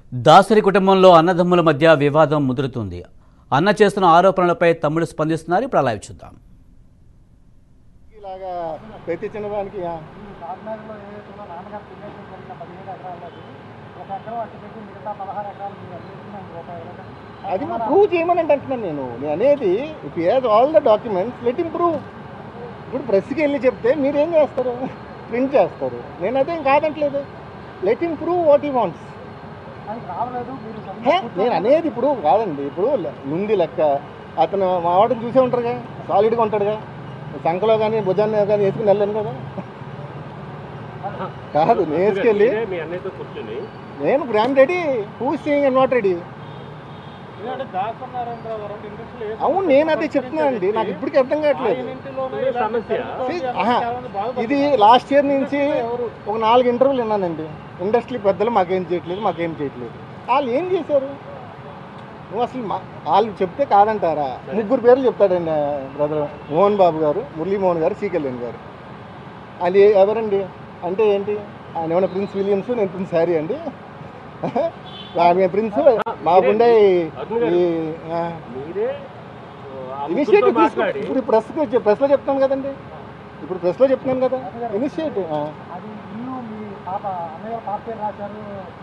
దాసరి కుటుంబంలో అన్నదమ్ముల మధ్య వివాదం ముదురుతుంది అన్న చేస్తున్న ఆరోపణలపై తమ్ముడు స్పందిస్తున్నారు ఇప్పుడు అలా చూద్దాం ఇలాగా ప్రతి చిన్నదానికి ఆ, రాజనగర్లో ఏదైతే ఉందో నాన్నగారు తినేసి కలిగిన పదిహేడు ఎకరాలది ఒక ఎకరం అటు పెట్టి మిగతా పదహారు ఎకరాలు మీరు అడిగిన రూపాయలు అది ప్రూవ్ చేయమని అంటే అంటున్నాను నేను నేను అనేది if has all the documents let him prove ఇప్పుడు ప్రెస్కి వెళ్ళి చెప్తే మీరు ఏం చేస్తారు ప్రింట్ చేస్తారు నేను అదేం కాదంటలేదు let him prove what he wants అది రావలేదు మీరు హే, నేను అనేది ఇప్పుడు కాదండి ఇప్పుడు ఉంది లెక్క అతను మా వాడిని చూసే ఉంటారుగా సాలిడ్గా ఉంటాడుగా సంఖలో కానీ భుజాన్ని కానీ వేసుకుని వెళ్ళాను కదా కాదు నేను వేసుకెళ్ళి మీరే మీ అన్నయ్యతో కూర్చొని నేను గ్రామ్ ready who seeing and not ready అవును నేను అదే చెప్తున్నాను అండి నాకు ఇప్పటికీ అర్థం కావట్లేదు ఇదే సమస్య See, ఆహా, ఇది లాస్ట్ ఇయర్ నుంచి ఒక నాలుగు ఇంటర్వ్యూలు విన్నానండి ఇండస్ట్రీ పెద్దలు మాకేం చేయట్లేదు మాకేం చేయట్లేదు వాళ్ళు ఏం చేశారు నువ్వు అసలు మా వాళ్ళు చెప్తే కాదంటారా ముగ్గురు పేర్లు చెప్తాడండి బ్రదర్ మోహన్ బాబు గారు మురళీ మోహన్ గారు సి కళ్యాణ్ గారు వాళ్ళు ఏ- ఎవరండి అంటే ఏంటి ఆయన ఏమైనా ప్రిన్స్ విలియమ్స్ నేను ప్రిన్స్ హ్యారీ అండి ఆమె ప్రిన్స్ మాకుండే ఈ ఆ, మీరే ఆ ఇనిషియేటివ్ ముగ్గురితో తీసుకో మాట్లాడి ఇప్పుడు ప్రెస్ ప్రెస్లో చెప్తాను కదండి ఇప్పుడు ప్రెస్లో చెప్తున్నాను కదా ఇనిషియేటివ్ అది ఇల్లు మీ పాప అన్నయ్య పాప పేరు రాశారు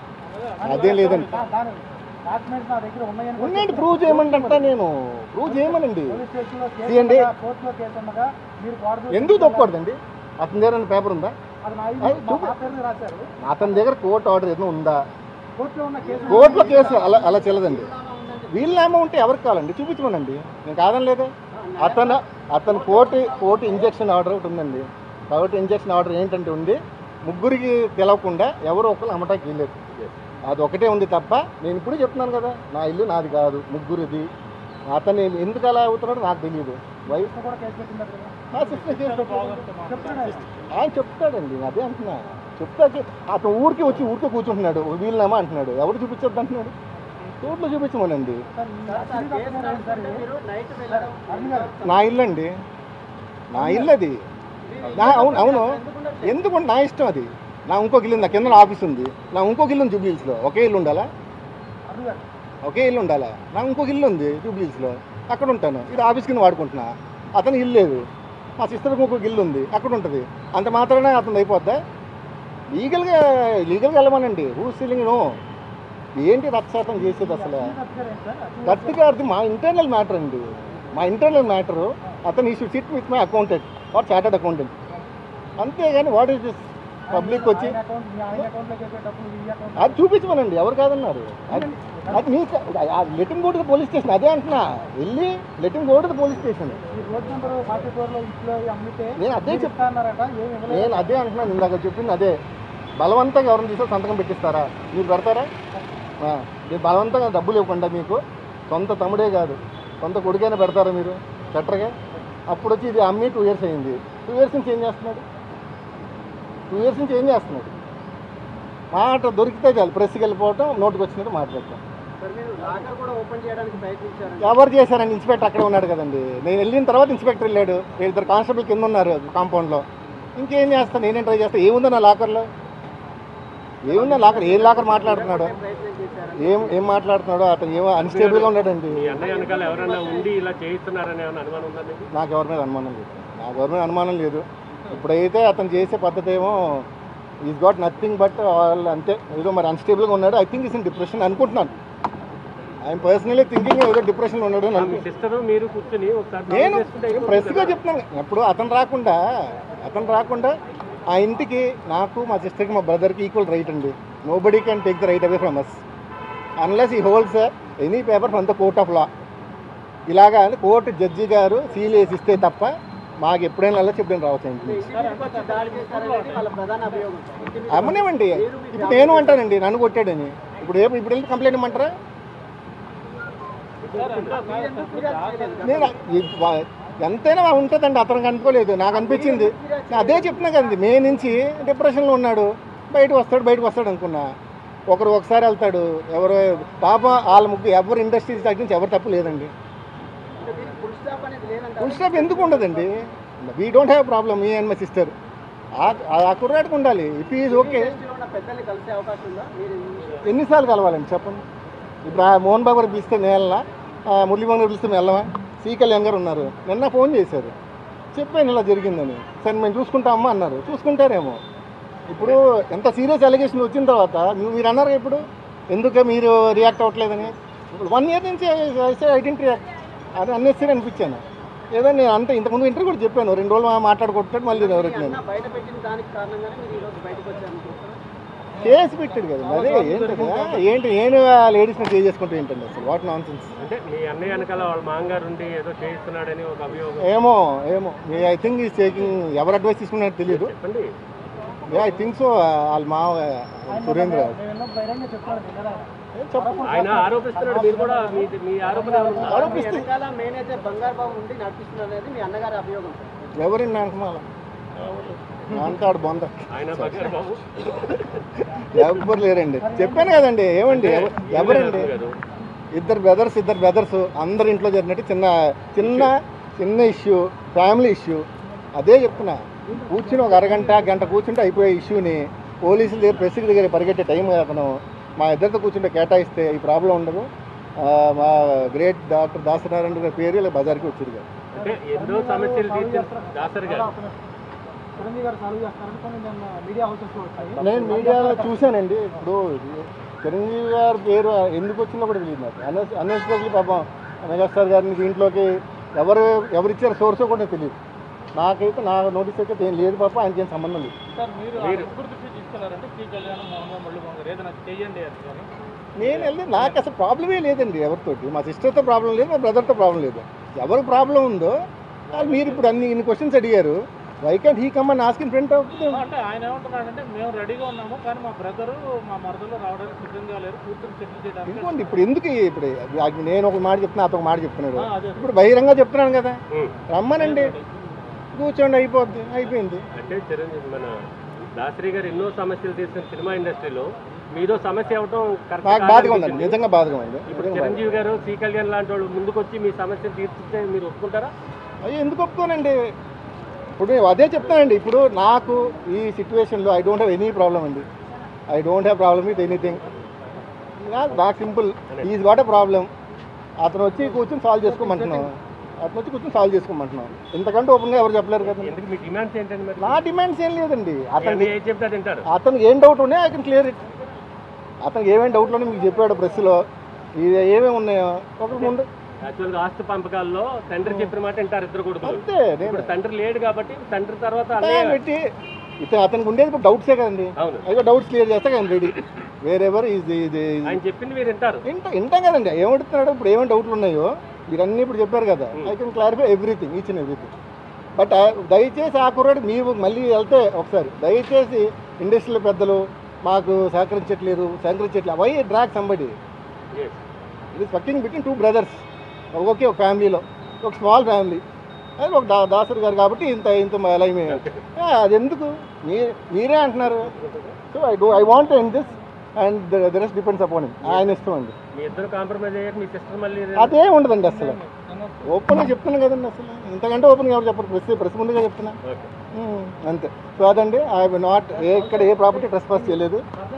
అదేం లేదండి దా- దాని డాక్యుమెంట్స్ నా దగ్గర ఉన్నాయని కూడా ఉన్నాయండి ప్రూవ్ చేయమంటే అంటా నేను ప్రూవ్ చేయమనండి పోలీస్ స్టేషన్లో కేసు తీయండి. ఉండగా, కోర్టులో కేసు ఉండగా మీరు గోడ ఎందుకు తప్పకూడదండి అతని దగ్గర పేపర్ ఉందా అది మా అది ఇల్లు మా చూపి- పాప పేరు మీద రాశారు అతని దగ్గర కోర్టు ఆర్డర్ ఏదైనా ఉందా కోర్టులో ఉన్న కేసు కోర్టులో కేసు అలా అలా చెల్లదండి వీళ్ళేమో ఉంటే ఎవరికి కావాలండి చూపించమనండి నేను కాదని లేదా అతను అతను కోర్టు కోర్టు ఇంజెక్షన్ ఆర్డర్ ఒకటి ఉందండి కాబట్టి ఇంజెక్షన్ ఆర్డర్ ఏంటంటే ఉంది ముగ్గురికి తెలవకుండా ఎవరు ఒకరు అమ్మటానికి వీల్లేదు అది ఒకటే ఉంది తప్ప నేను ఇప్పుడు చెప్తున్నాను కదా నా ఇల్లు నాది కాదు ముగ్గురిది అతను ఎందుకు అలా అవుతున్నాడో నాకు తెలియదు వైఫ్ కూడా కేసు పెట్టింది కదా నా సిస్టర్ కేసు పెట్టాడు. చెప్తున్నాను ఆయన చెప్తాడండి అదే అంటున్నా చెప్తా చెప్- అతను ఊరికి వచ్చి ఊరికే కూర్చుంటున్నాడు వీళ్ళనేమో అంటున్నాడు ఎవరు చూపించొద్దు అంటున్నాడు కోర్టులో చూపించమనండి సార్ ఈ అసలు డాక్యుమెంట్ ఏంటి సార్ ఇది? సార్, అరుణ్ గారు, నా ఇల్లు అండి నా ఇల్లు అది నా అవును అవును ఎందుకంటే నా ఇష్టం అది నా ఇంకొక ఇల్లు ఉంది నా కింద ఆఫీస్ ఉంది నా ఇంకొక ఇల్లు ఉంది జూబ్లీస్లో ఒకే ఇల్లు ఉండాలా అరుణ్ గారు ఒకే ఇల్లు ఉండాలా నా ఇంకొక ఇల్లు ఉంది జూబ్లీస్లో అక్కడ ఉంటాను ఇది ఆఫీస్ కింద వాడుకుంటున్నా అతను ఇల్లు లేదు మా సిస్టర్కి ఇంకొక ఇల్లు ఉంది అక్కడ ఉంటుంది అంత మాత్రమే అతను అయిపోద్దా లీగల్గా లీగల్గా వెళ్ళమనండి హూ సీలింగ్ నో ఏంటి రక్షాతం చేసేది అసలు అరుణ్ గారు ఏంటి సార్ అసలు గట్టిగా అది మా ఇంటర్నల్ మ్యాటర్ అండి మా ఇంటర్నల్ మ్యాటర్ అతను he sit with my accountant or chartered accountant అంతేగాని వాట్ ఈస్ దిస్ పబ్లిక్ వచ్చి ఆయన అకౌంట్ మీ ఆయన అకౌంట్లోకి వెళ్ళే డబ్బులు ఈ అకౌంట్ అది చూపించమనండి ఎవరు కాదన్నారు అది అది మీకు letting go to police station అదే అంటున్నా వెళ్ళి letting go to police station ఈ రోడ్ నెంబర్ ఫార్టీ ఫోర్లో ఇంట్లో అమ్మితే నేను అదే మీరు చెప్ ఇస్తా అన్నారట ఏమి ఇవ్వలేదు నేను అదే అంటున్నాను ఇందాక చెప్పింది అదే బలవంతంగా ఎవరిని చూస్తే సంతకం పెట్టిస్తారా మీరు పెడతారా ఆ, మీరు బలవంతంగా డబ్బులు ఇవ్వకుండా మీకు సొంత తమ్ముడే కాదు సొంత కొడుకైనా పెడతారా మీరు పెట్టరుగా అప్పుడు వచ్చి ఇది అమ్మి టూ ఇయర్స్ అయింది టూ ఇయర్స్ నుంచి ఏం చేస్తున్నాడు టూ ఇయర్స్ నుంచి ఏం చేస్తున్నాడు మాట దొరికితే చాలు ప్రెస్కి వెళ్ళిపోవటం నోటుకు వచ్చినట్టు మాట్లాడటం ఎవరు చేశారండి ఇన్స్పెక్టర్ అక్కడే ఉన్నాడు కదండి నేను వెళ్ళిన తర్వాత ఇన్స్పెక్టర్ వెళ్ళాడు ఇద్దరు కానిస్టేబుల్ కింద ఉన్నారు కాంపౌండ్లో ఇంకేం చేస్తాను నేనేం ట్రై చేస్తాను ఏముందో నా లాకర్లో ఏముందో లాకర్ ఏం లాకర్ మాట్లాడుతున్నాడు ఏం ఏం మాట్లాడుతున్నాడో అతను ఏమో అన్స్టేబుల్గా ఉన్నాడండి మీ అన్నయ్య వెనకాల ఎవరైనా ఉండి ఇలా చేయిస్తున్నారని ఏమైనా అనుమానం ఉందా మీకు నాకు ఎవరి మీద అనుమానం లేదు నాకు ఎవరి మీద అనుమానం లేదు ఇప్పుడైతే అతను చేసే పద్ధతి ఏమో ఈజ్ గాట్ నథింగ్ బట్ వాళ్ళు అంతే ఏదో మరి అన్స్టేబుల్గా ఉన్నాడు I think is in depression అనుకుంటున్నాను ఐఎమ్ పర్సనలీ థింకింగ్ ఏదో డిప్రెషన్లో ఉన్నాడు అని మీ అనుకుంటున్నాను సిస్టర్ మీరు కూర్చొని ఒకసారి నేను plan చేసుకుంటే అయిపోతుంది ప్రెస్గా కదా. చెప్తున్నాను ఎప్పుడు అతను రాకుండా అతను రాకుండా ఆ ఇంటికి నాకు మా సిస్టర్కి మా బ్రదర్కి ఈక్వల్ రైట్ అండి nobody can take the right away from us unless he holds any paper from the court of law ఇలాగా కోర్టు జడ్జి గారు సీల్ వేసి ఇస్తే తప్ప మాకు ఎప్పుడైనా వెళ్ళచ్చు ఎప్పుడైనా రావచ్చు ఇంటికి అమ్మనేమండి ఇప్పుడు నేను అంటానండి నన్ను కొట్టాడని ఇప్పుడు ఏ ఇప్పుడు వెళ్ళి కంప్లైంట్ ఇమ్మంటారా నేను ఈ- వా- ఎంతైనా ఉంటుందండి అతనికి అనుకోలేదు నాకు అనిపించింది నేను అదే చెప్తున్నా కదండి మే నుంచి డిప్రెషన్లో ఉన్నాడు బయటకు వస్తాడు బయటకు వస్తాడు అనుకున్నా ఒకరు ఒకసారి వెళ్తాడు ఎవరు పాప వాళ్ళ ముగ్గురు ఎవరు ఇండస్ట్రీస్ తగ్గించి ఎవరు తప్పు లేదండి ఫుల్ స్టాప్ ఎందుకు ఉండదండి we don't have problem me and my sister ఆ కుర్రాడికి ఉండాలి ఇఫ్ ఈజ్ ఓకే ఎన్నిసార్లు కలవాలండి చెప్పండి ఇప్పుడు ఆ మోహన్ బాబు గారు పిలిస్తే నేల మురళీమోహన్ గారు పిలిస్తే మెల్లమా సి కళ్యాణ్ గారు ఉన్నారు నిన్న ఫోన్ చేశారు చెప్పాను ఇలా జరిగిందని సరే మేము చూసుకుంటామమ్మా అన్నారు చూసుకుంటారేమో ఇప్పుడు ఎంత సీరియస్ అలిగేషన్ వచ్చిన తర్వాత మీరు మీరు అన్నారు కదా ఇప్పుడు ఎందుకు మీరు రియాక్ట్ అవ్వట్లేదని ఇప్పుడు వన్ ఇయర్ నుంచి ఐ డెంట్ రియాక్ట్ అది అన్నెసరీ అనిపించాను ఏదో నేను అంతే ఇంతకుముందు ఇంటర్వ్యూ కూడా చెప్పాను రెండు రోజులు మాట్లాడుకుంటాడు మళ్ళీ ఎవరికి బయట పెట్టిన దానికి కారణంగానే మీరు ఈరోజు బయటకు వచ్చారు కేసు పెట్టాడు కదా అదే ఏంటి ఏంటి నేను లేడీస్ని చేంజ్ చేసుకుంటూ ఏంటండి అసలు వాట్ నాన్ సెన్స్ అంటే మీ అన్నయ్య వెనకాల వాళ్ళ మాంగారు ఉండి ఏదో చేయిస్తున్నాడని ఒక అభియోగం ఏమో ఏమో ఐ థింక్ ఈస్ టేకింగ్ ఎవరు అడ్వైస్ తీసుకున్నారో తెలియదు చెప్పండి ఐ థింక్ సో వాళ్ళ మా సురేంద్ర మేము ఎన్నో బహిరంగ చెప్తాడు నిన్న ఏం చెప్పండి ఆయన ఆరోపిస్తున్నాడు మీరు కూడా మీ మీ ఆరోపణ ఏమైనా ఉందా? ఆరోపిస్తే వెనకాల మేనేజర్ బంగారు బాబు ఉండి నడిపిస్తున్నారు అనేది మీ అన్నగారి అభియోగం ఎవరిని అంకమాల అంకాడు బొంద ఆయన బగారు బాబు ఎవరు లేరండి చెప్పాను కదండి ఏమండి ఎవ- ఎవరండి గారు ఇద్దరు బ్రదర్స్ ఇద్దరు బ్రదర్స్ అందరి ఇంట్లో జరిగినట్టు చిన్న చిన్న చిన్న ఇష్యూ ఫ్యామిలీ ఇష్యూ అదే చెప్తున్నా కూర్చుని ఒక అరగంట గంట కూర్చుంటే అయిపోయే ఇష్యూని పోలీసుల దగ్గర ప్రెస్ దగ్గర పరిగెట్టే టైం అతను మా ఇద్దరితో కూర్చుంటే కేటాయిస్తే ఈ ప్రాబ్లం ఉండదు ఆ, మా గ్రేట్ డాక్టర్ దాసనారాయణ గారి పేరు ఇలా బజార్కి వచ్చేది కాదు అంటే ఎన్నో సమస్యలు తీర్చిన దాసరి గారు చిరంజీవి గారు సాల్వ్ చేస్తారని కొన్ని నేను మీడియా హౌసెస్ లో వచ్చాయి నేను మీడియాలో చూశానండి ఇప్పుడు చిరంజీవి గారి పేరు ఎందుకు వచ్చిందో కూడా తెలియదు నాకు అన్ అన్ఎక్స్పెక్ట్లీ పాపం మెగాస్టార్ గారిని దీంట్లోకి ఎవరు ఎవరిచ్చారు సోర్సో కూడా తెలియదు నాకైతే నా నోటీస్ అయితే ఏం లేదు పాప ఆయనకి ఏం సంబంధం లేదు మీరు నేను వెళ్ళి నాకు అసలు ప్రాబ్లమే లేదండి ఎవరితోటి మా సిస్టర్తో ప్రాబ్లం లేదు మా బ్రదర్తో ప్రాబ్లం లేదు ఎవరు ప్రాబ్లం ఉందో వాళ్ళు మీరు ఇప్పుడు అన్ని ఇన్ని క్వశ్చన్స్ అడిగారు why can't he come and ask in front of అంటే ఆయన ఏమంటున్నాడంటే మేము రెడీగా ఉన్నాము కానీ మా బ్రదరు మా మరదలు రావడానికి సిద్ధంగా లేరు కూతురు సెటిల్ చేయడానికి ఇంకోండి ఇప్పుడు ఎందుకు ఈ- ఇప్పుడు అది నేను ఒక మాట చెప్తున్నా అతను ఒక మాట చెప్తున్నాడు ఆ, అదే. ఇప్పుడు బహిరంగ చెప్తున్నాను కదా ఉం. రమ్మనండి కూర్చోండి అయిపోద్ది అయిపోయింది అంటే చిరంజీవి మన దాసరి గారు ఎన్నో సమస్యలు తీసిన సినిమా ఇండస్ట్రీలో మీదో సమస్య అవటం కరెక్ట్ నాకు కాదని బాధగా ఉందండి అనిపించింది. నిజంగా బాధగా ఉంది ఇప్పుడు చిరంజీవి గారు సి కళ్యాణ్ లాంటి వాళ్ళు ముందుకొచ్చి మీ సమస్యను తీర్చితే మీరు ఒప్పుకుంటారా అయ్యో ఎందుకు ఒప్పుకోనండి ఇప్పుడు నేను అదే చెప్తానండి ఇప్పుడు నాకు ఈ సిచ్యువేషన్లో I don't have any problem అండి I don't have problem with anything నాకు simple is what a problem అతను వచ్చి కూర్చొని సాల్వ్ చేసుకోమంటున్నాం అతను వచ్చి కూర్చొని సాల్వ్ చేసుకోమంటున్నాం ఇంతకంటే ఓపెన్గా ఎవరు చెప్పలేరు కదా ఎందుకు మీ డిమాండ్స్ ఏంటండి మరి నా డిమాండ్స్ ఏం లేదండి అతను అతను ఏం చెప్తా తింటారు అతనికి ఏం డౌట్ ఉన్నాయి ఐ కెన్ క్లియర్ ఇట్ అతనికి ఏమేమి డౌట్లు ఉన్నాయి మీకు చెప్పాడు ప్రెస్లో ఇది ఏమేమి ఉన్నాయో ఒక ముందు యాక్చువల్గా ఆస్తి పంపకాల్లో తండ్రి చెప్పిన మాట వింటారు ఇద్దరు కొడుకులు అంతే నేను ఇప్పుడు తండ్రి లేడు కాబట్టి తండ్రి తర్వాత టైం అన్నయ్య పెట్టి ఇతను అతనికి ఉండేది ఇప్పుడు డౌట్సే కదండి అవును అయ్యో డౌట్స్ క్లియర్ చేస్తే కానీ రెడీ వేరెవర్ ఈజ్ ఇది ఆయన చెప్పింది మీరు వింటారు వింటా వింటాం కదండి ఏమడుతున్నాడు ఇప్పుడు ఏమేమి డౌట్లు ఉన్నాయో మీరన్నీ ఇప్పుడు చెప్పారు కదా I can clarify everything each and everything but దయచేసి ఆ కుర్రాడు మీరు మళ్ళీ వెళ్తే ఒకసారి దయచేసి ఇండస్ట్రీలో పెద్దలు మాకు సహకరించట్లేదు సహకరించట్లేదు why drag somebody Yes. It is working between two brothers ఒకే ఒక ఫ్యామిలీలో ఒక స్మాల్ ఫ్యామిలీ అది ఒక దా దాసరి గారు కాబట్టి ఇంత ఇంత లైవ్ అది ఎందుకు మీ మీరే అంటున్నారు so I do I want end this and the rest depends upon ఆయన ఇష్టం అండి మీ ఇద్దరు కాంప్రమైజ్ అయ్యాక మీ సిస్టర్ మళ్ళీ అదే ఉండదండి అసలు ఓపెన్గా చెప్తున్నాను కదండి అసలు ఇంతకంటే ఓపెన్గా ఎవరు చెప్పరు ప్రెస్ ప్రెస్ ముందుగా చెప్తున్నా ఓకే ఉమ్, అంతే సో అదండి ఐ నాట్ ఏ ఇక్కడ ఏ ప్రాపర్టీ ట్రెస్ పాస్ చేయలేదు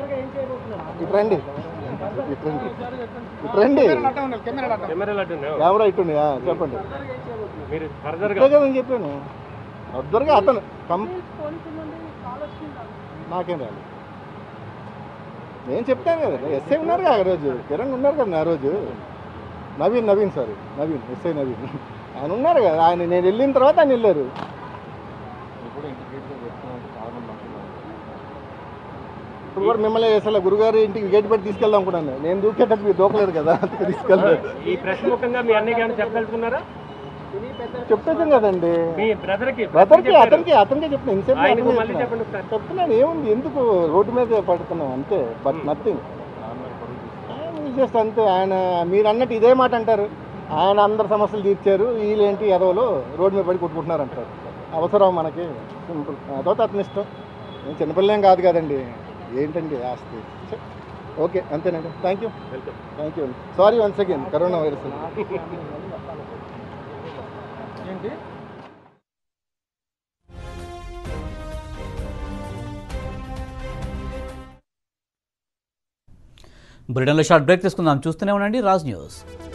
ఇటు రండి ఇటు రండి ఇటు రండి కెమెరా లడ్డు కెమెరా ఇట్టుండి ఆ, చెప్పండి మీరు ఫర్దర్ గా ఇదే కదని చెప్పాను అద్దరుగా అతను కం నాకేం రాలేదు నేను చెప్తాను కదా ఎస్ఐ ఉన్నారు కదా ఆ రోజు కిరణ్ ఉన్నారు కదా ఆ రోజు నవీన్ నవీన్ సారీ నవీన్ ఎస్ఐ నవీన్ ఆయన ఉన్నారు కదా ఆయన నేను వెళ్ళిన తర్వాత ఆయన వెళ్ళారు ఇప్పుడు కూడా మిమ్మల్ని అసలు గురుగారు ఇంటికి గేట్ పెట్టి తీసుకెళ్దాం అనుకున్నాను నేను దూకేటప్పుడు మీరు దూకలేరు కదా అందుకే తీసుకెళ్ళారు ఈ ప్రశ్న ముఖంగా మీ అన్నయ్య ఏమైనా చెప్పగలుగుతున్నారా చెప్పేసాం కదండి మీ బ్రదర్ కి బ్రదర్కి అతనికి అతనికే చెప్తున్నా ఇంతసేపు ఆయనకు అతనికే మళ్ళీ చెప్తున్నా. చెప్పండి ఒకసారి చెప్తున్నాను ఏముంది ఎందుకు రోడ్డు మీద పడుతున్నాం అంతే బట్ నథింగ్ జస్ట్ అంతే ఆయన మీరు అన్నట్టు ఇదే మాట అంటారు ఆయన అందరు సమస్యలు తీర్చారు వీళ్ళేంటి ఎదవలు రోడ్డు మీద పడి కొట్టుకుంటున్నారు అంటారు అవసరం మనకి సింపుల్ అదొకటి అతని ఇష్టం నేను చిన్నపిల్లేం కాదు కదండి ఏంటండి ఆస్తి ఛെ. ఓకే అంతేనండి thank you welcome thank you అండి sorry once again corona virus ఏంటి బ్రిటన్లో షార్ట్ బ్రేక్ తీసుకుందాం చూస్తూనే ఉండండి రాజ్ న్యూస్